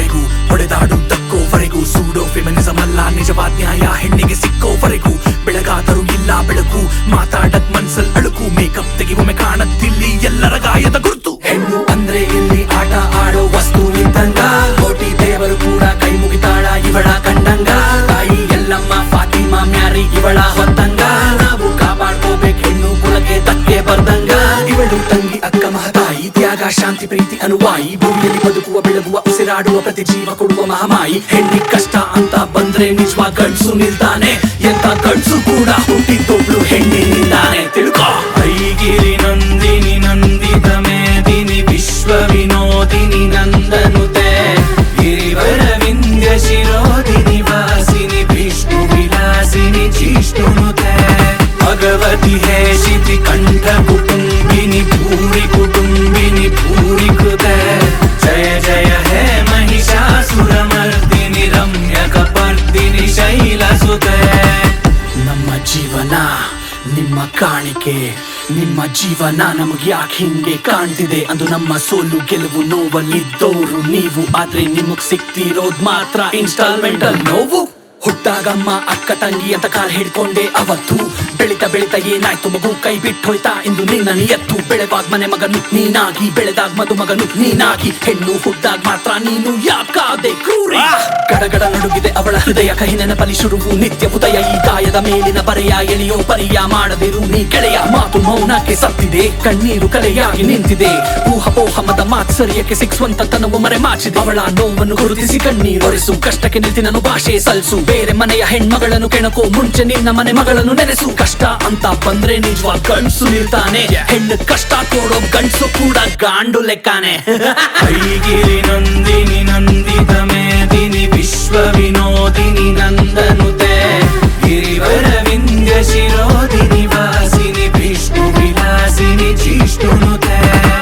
ಕೊನೆಗೂ ಹೊಡೆದಾಡುವುದಕ್ಕೋವರೆಗೂ pseudo feminism ಅಲ್ಲ ನಿಜವಾದ ನ್ಯಾಯ ಹೆಣ್ಣಿಗೆ ಸಿಕ್ಕೋವರೆಗೂ ಬೆಳಗಾದರೂ ಇಲ್ಲ ಬೆಳಕು ಮಾತಾಡಕ್ ಮನ್ಸಲ್ ಅಳುಕು ಮೇಕಪ್ ತೆಗಿವೊಮ್ಮೆ ಕಾಣತ್ತಿಲ್ಲಿ ಎಲ್ಲರ ಗಾಯದ ಗುರುತು ಹೆಣ್ಣು ಅಂದ್ರೆ ಇಲ್ಲಿ ಆಟ ಆಡೋ ವಸ್ತು ಇದ್ದಂಗ ಕೋಟಿ ದೇವರು ಕೂಡ ಕೈ ಮುಗಿತಾಳ ಇವಳ ಕಂಡಂಗ ತಾಯಿ ಎಲ್ಲಮ್ಮ ಫಾತಿಮಾ ಮ್ಯಾರಿ ಇವಳ ಹೊತ್ತಂಗ ನಾವು ಕಾಪಾಡ್ಕೋಬೇಕು ಹೆಣ್ಣು ಕುಲಕ್ಕೆ ತಕ್ಕೆ ಬರ್ದಂಗ ಇವಳು ತಂಗಿ ಅಕ್ಕ ಮಹತಾಯಿ ತ್ಯಾಗ ಶಾಂತಿ ಪ್ರೀತಿ ಅನುವಾಯಿ ಭೂಮಿಯಲ್ಲಿ ಬದುಕುವ ಬೆಳಗುವ ಉಸಿರಾಡುವ ಪ್ರತಿ ಜೀವ ಕೊಡುವ ಮಹಾಮಾಯಿ ಹೆಣ್ಣಿ ಕಷ್ಟ ಅಂತ ಬಂದ್ರೆ ನಿಜವಾ ಗಂಡ್ಸು ನಿಲ್ತಾನೆ ಎಂತ ಗಂಡ್ಸು ಕೂಡ ಹುಟ್ಟಿದ್ದೊಬ್ಳು ಹೆಣ್ಣಿನಿಂದಾನೆ ತಿಳ್ಕೊ ಐಗಿರಿ ನಂದಿನಿ ನಂದಿತ ಮೇದಿನಿ ವಿಶ್ವ ವಿನೋದಿನಿ ನಂದನುತೆ ಗಿರಿವರ ವಿಂಧ್ಯ ಶಿರೋದಿನಿ ವಾಸಿನಿ ವಿಷ್ಣು ವಿಲಾಸಿನಿ ಜಿಷ್ಣುನುತೆ ಭಗವತಿ ಹೇ ಶಿತಿ ಕಂಠ ಕುಟುಂಬಿನಿ ಭೂರಿ ಕುಟುಂಬಿನಿ ಭೂರಿ ಕೃತೆ ಜಯ ಜಯ ಹೇ ಮಹಿಷಾಸುರ ಮರ್ದಿನಿ ರಮ್ಯ ಕಪರ್ದಿನಿ ಶೈಲಸುತೆ ನಮ್ಮ ಜೀವನ ನಿಮ್ಮ ಕಾಣಿಕೆ ನಿಮ್ಮ ಜೀವನ ನಮಗೆ ಯಾಕೆ ಹಿಂಗೆ ಕಾಣ್ತಿದೆ ಅಂದು ನಮ್ಮ ಸೋಲು ಗೆಲುವು ನೋವಲ್ಲಿದ್ದೋರು ನೀವು ಆದ್ರೆ ನಿಮಗ್ ಸಿಕ್ತಿರೋದ್ ಮಾತ್ರ ಇನ್ಸ್ಟಾಲ್ಮೆಂಟ್ ಅಲ್ಲಿ ನೋವು ಹುಟ್ಟಾಗಮ್ಮ ಅಕ್ಕ ತಂಗಿ ಅಂತ ಕಾಲ್ ಹಿಡ್ಕೊಂಡೆ ಅವತ್ತು ಬೆಳಿತ ಬೆಳಿತ ಏನಾಯ್ತು ಮಗು ಕೈ ಬಿಟ್ಟು ಹೋಯ್ತಾ ಇಂದು ನಿನ್ನ ನಿಯತ್ತು ಬೆಳೆವಾಗ್ ಮನೆ ಮಗನು ನೀನಾಗಿ ಬೆಳೆದಾಗ್ ಮದು ಮಗನು ನೀನಾಗಿ ಹೆಣ್ಣು ಹುಟ್ಟಾಗ್ ಮಾತ್ರ ನೀನು ಯಾಕಾದೆ ಕ್ರೂರಿ ಗಡಗಡ ನಡುಗಿದೆ ಅವಳ ಹೃದಯ ಕಹಿ ನೆನಪಲಿ ಶುರುವು ನಿತ್ಯ ಉದಯ ಈ ಗಾಯದ ಮೇಲಿನ ಬರೆಯ ಎಳೆಯೋ ಪರಿಯ ಮಾಡದಿರು ನೀ ಗೆಳೆಯ ಮಾತು ಮೌನಕ್ಕೆ ಸತ್ತಿದೆ ಕಣ್ಣೀರು ಕಲೆಯಾಗಿ ನಿಂತಿದೆ ಊಹಪೋಹ ಮದ ಮಾತ್ಸರ್ಯಕ್ಕೆ ಸಿಕ್ಸುವಂತ ತನವು ಮರೆ ಮಾಚಿದೆ ಅವಳ ನೋವನ್ನು ಗುರುತಿಸಿ ಕಣ್ಣೀರು ಒರೆಸು ಕಷ್ಟಕ್ಕೆ ನಿಂತಿ ನಾನು ಭಾಷೆ ಸಲ್ಸು ಬೇರೆ ಮನೆಯ ಹೆಣ್ಮಗಳನ್ನು ಕೆಣಕೋ ಮುಂಚೆ ನಿನ್ನ ಮನೆ ಮಗಳನ್ನು ನೆನೆಸು ಕಷ್ಟ ಅಂತ ಬಂದ್ರೆ ನಿಜವಾ ಗಂಡ್ಸು ನಿಲ್ತಾನೆ ಹೆಣ್ಣು ಕಷ್ಟ ಕೊಡೋ ಗಂಡ್ಸು ಕೂಡ ಗಾಂಡು ಲೆಕ್ಕಾನೆ ಐಗಿರಿ ನಂದಿನಿ ನಂದಿತ ಮೇದಿನಿ ವಿಶ್ವ ವಿನೋದಿನಿ ನಂದನುತೆ ಗಿರಿವರ ವಿಂಧ್ಯ ಶಿರೋದಿನಿ ವಾಸಿನಿ ವಿಷ್ಣು ವಿಲಾಸಿನಿ ಜಿಷ್ಣುನುತೆ